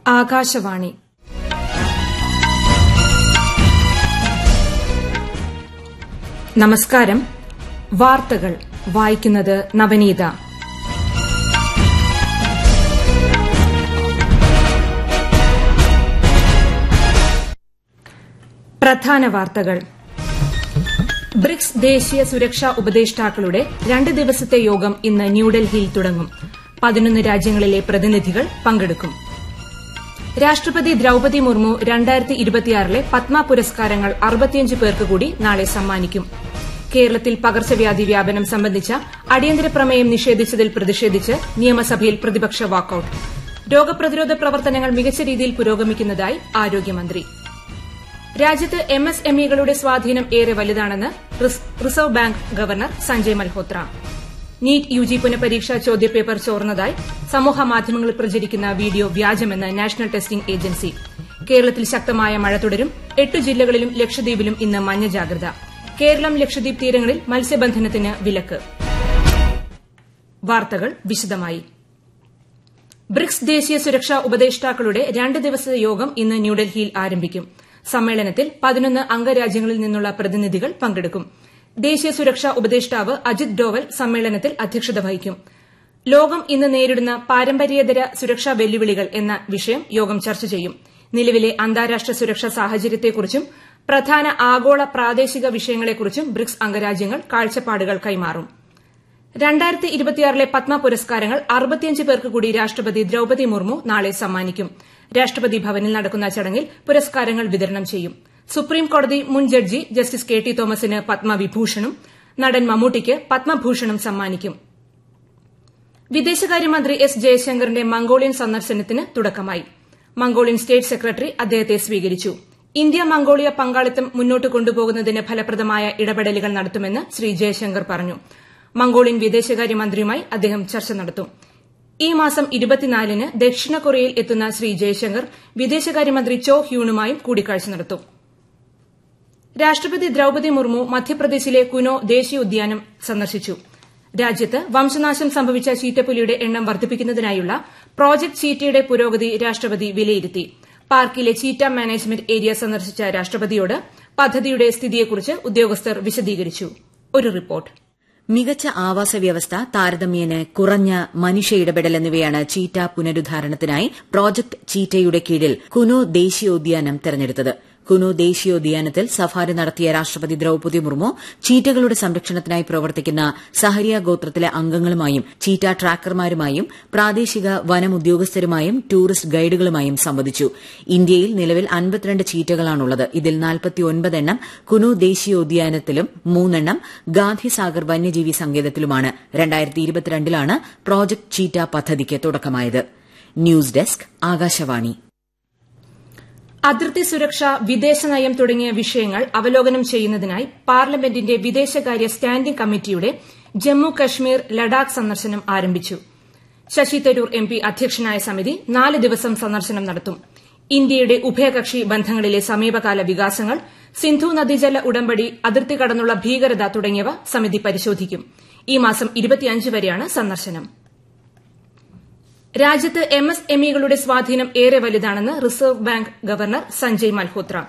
ആകാശവാണി നമസ്കാരം വാർത്തകൾ വായിക്കുന്നത് നവനീത പ്രധാന വാർത്തകൾ ബ്രിക്സ് ദേശീയ സുരക്ഷാ ഉപദേഷ്ടാക്കളുടെ രണ്ട് ദിവസത്തെ യോഗം ഇന്ന് ന്യൂഡൽഹിയിൽ തുടങ്ങും പതിനൊന്ന് രാജ്യങ്ങളിലെ പ്രതിനിധികൾ പങ്കെടുക്കും രാഷ്ട്രപതി ദ്രൌപതി മുർമു രണ്ടായിരത്തി ഇരുപത്തിയാറിലെ പത്മ പുരസ്കാരങ്ങൾ അറുപത്തിയഞ്ച് പേർക്ക് കൂടി നാളെ സമ്മാനിക്കും കേരളത്തിൽ പകർച്ചവ്യാധി വ്യാപനം സംബന്ധിച്ച അടിയന്തര പ്രമേയം നിഷേധിച്ചതിൽ പ്രതിഷേധിച്ച് നിയമസഭയിൽ പ്രതിപക്ഷ വാക്കൌട്ട് രോഗപ്രതിരോധ പ്രവർത്തനങ്ങൾ മികച്ച രീതിയിൽ പുരോഗമിക്കുന്നതായി ആരോഗ്യമന്ത്രി രാജ്യത്ത് എം എസ് എം ഇകളുടെ സ്വാധീനം ഏറെ വലുതാണെന്ന് Reserve Bank governor Sanjay Malhotra NEET UG പുനഃപരീക്ഷാ ചോദ്യപേപ്പർ ചോർന്നതായി സമൂഹമാധ്യമങ്ങളിൽ പ്രചരിക്കുന്ന വീഡിയോ വ്യാജമെന്ന് നാഷണൽ ടെസ്റ്റിംഗ് ഏജൻസി കേരളത്തിൽ ശക്തമായ മഴ തുടരും എട്ട് ജില്ലകളിലും ലക്ഷദ്വീപിലും ഇന്ന് മഞ്ഞ ജാഗ്രത കേരളം ലക്ഷദ്വീപ് തീരങ്ങളിൽ മത്സ്യബന്ധനത്തിന് വിലക്ക് വാർത്തകൾ വിശദമായി ബ്രിക്സ് ദേശീയ സുരക്ഷാ ഉപദേഷ്ടാക്കളുടെ രണ്ട് ദിവസത്തെ യോഗം ഇന്ന് ന്യൂഡൽഹിയിൽ ആരംഭിക്കും സമ്മേളനത്തിൽ പതിനൊന്ന് അംഗരാജ്യങ്ങളിൽ നിന്നുള്ള പ്രതിനിധികൾ പങ്കെടുക്കും ദേശീയ സുരക്ഷാ ഉപദേഷ്ടാവ് അജിത് ഡോവൽ സമ്മേളനത്തിൽ അധ്യക്ഷത വഹിക്കും ലോകം ഇന്ന് നേരിടുന്ന പാരമ്പര്യേതര സുരക്ഷാ വെല്ലുവിളികൾ എന്ന വിഷയം യോഗം ചർച്ച ചെയ്യും നിലവിലെ അന്താരാഷ്ട്ര സുരക്ഷാ സാഹചര്യത്തെക്കുറിച്ചും പ്രധാന ആഗോള പ്രാദേശിക വിഷയങ്ങളെക്കുറിച്ചും ബ്രിക്സ് അംഗരാജ്യങ്ങൾ കാഴ്ചപ്പാടുകൾ കൈമാറും രണ്ടായിരത്തി ഇരുപത്തിയാറിലെ പത്മ പുരസ്കാരങ്ങൾ അറുപത്തിയഞ്ച് പേർക്ക് കൂടി രാഷ്ട്രപതി ദ്രൌപതി മുർമു നാളെ സമ്മാനിക്കും രാഷ്ട്രപതി ഭവനിൽ നടക്കുന്ന ചടങ്ങിൽ പുരസ്കാരങ്ങൾ വിതരണം ചെയ്യും സുപ്രീം കോടതി മുൻ ജഡ്ജി ജസ്റ്റിസ് കെ ടി തോമസിന് പത്മവിഭൂഷണും നടൻ മമ്മൂട്ടിക്ക് പത്മഭൂഷണും സമ്മാനിക്കും വിദേശകാര്യമന്ത്രി എസ് ജയശങ്കറിന്റെ മംഗോളിയൻ സന്ദർശനത്തിന് തുടക്കമായി മംഗോളിയൻ സ്റ്റേറ്റ് സെക്രട്ടറി അദ്ദേഹത്തെ സ്വീകരിച്ചു ഇന്ത്യ മംഗോളിയ പങ്കാളിത്തം മുന്നോട്ട് കൊണ്ടുപോകുന്നതിന് ഫലപ്രദമായ ഇടപെടലുകൾ നടത്തുമെന്ന് ശ്രീ ജയശങ്കർ പറഞ്ഞു മംഗോളിയൻ വിദേശകാര്യമന്ത്രിയുമായി അദ്ദേഹം ചർച്ച നടത്തും ഈ മാസം ഇരുപത്തിനാലിന് ദക്ഷിണ കൊറിയയിൽ എത്തുന്ന ശ്രീ ജയശങ്കർ വിദേശകാര്യമന്ത്രി ചോ ഹ്യൂണുമായും കൂടിക്കാഴ്ച നടത്തും രാഷ്ട്രപതി ദ്രൌപതി മുർമു മധ്യപ്രദേശിലെ കുനോ ദേശീയോദ്യാനം സന്ദർശിച്ചു രാജ്യത്ത് വംശനാശം സംഭവിച്ച ചീറ്റപ്പുലിയുടെ എണ്ണം വർദ്ധിപ്പിക്കുന്നതിനായുള്ള പ്രോജക്ട് ചീറ്റയുടെ പുരോഗതി രാഷ്ട്രപതി വിലയിരുത്തി പാർക്കിലെ ചീറ്റ മാനേജ്മെന്റ് ഏരിയ സന്ദർശിച്ച രാഷ്ട്രപതിയോട് പദ്ധതിയുടെ സ്ഥിതിയെക്കുറിച്ച് ഉദ്യോഗസ്ഥർ വിശദീകരിച്ചു ഒരു റിപ്പോർട്ട് മികച്ച ആവാസ വ്യവസ്ഥ താരതമ്യേന കുറഞ്ഞ മനുഷ്യ ഇടപെടൽ എന്നിവയാണ് ചീറ്റ പുനരുദ്ധാരണത്തിനായി പ്രോജക്ട് ചീറ്റയുടെ കീഴിൽ കുനോ ദേശീയോദ്യാനം തെരഞ്ഞെടുത്തത് കുനോ ദേശീയോദ്യാനത്തിൽ സഫാരി നടത്തിയ രാഷ്ട്രപതി ദ്രൌപതി മുർമു ചീറ്റകളുടെ സംരക്ഷണത്തിനായി പ്രവർത്തിക്കുന്ന സഹരിയ ഗോത്രത്തിലെ അംഗങ്ങളുമായും ചീറ്റ ട്രാക്കർമാരുമായും പ്രാദേശിക വനം ഉദ്യോഗസ്ഥരുമായും ടൂറിസ്റ്റ് ഗൈഡുകളുമായും സംവദിച്ചു ഇന്ത്യയിൽ നിലവിൽ അൻപത്തിരണ്ട് ചീറ്റകളാണുള്ളത് ഇതിൽ എണ്ണം കുനോ ദേശീയോദ്യാനത്തിലും മൂന്നെണ്ണം ഗാന്ധിസാഗർ വന്യജീവി സങ്കേതത്തിലുമാണ് ലാണ് പ്രോജക്ട് ചീറ്റ പദ്ധതിക്ക് തുടക്കമായത് ന്യൂസ് ഡെസ്ക് ആകാശവാണി അതിർത്തി സുരക്ഷ വിദേശനയം തുടങ്ങിയ വിഷയങ്ങൾ അവലോകനം ചെയ്യുന്നതിനായി പാർലമെന്റിന്റെ വിദേശകാര്യ സ്റ്റാൻഡിംഗ് കമ്മിറ്റിയുടെ ജമ്മു കശ്മീർ ലഡാക്ക് സന്ദർശനം ആരംഭിച്ചു ശശി തരൂർ എം പി അധ്യക്ഷനായ സമിതി നാല് ദിവസം സന്ദർശനം നടത്തും ഇന്ത്യയുടെ ഉഭയകക്ഷി ബന്ധങ്ങളിലെ സമീപകാല വികാസങ്ങൾ സിന്ധു നദീജല ഉടമ്പടി അതിർത്തി കടന്നുള്ള ഭീകരത തുടങ്ങിയവ സമിതി പരിശോധിക്കും ഈ മാസം വരെയാണ് സന്ദർശനം രാജ്യത്ത് എം എസ് എം ഇകളുടെ സ്വാധീനം ഏറെ വലുതാണെന്ന് Reserve Bank governor Sanjay Malhotra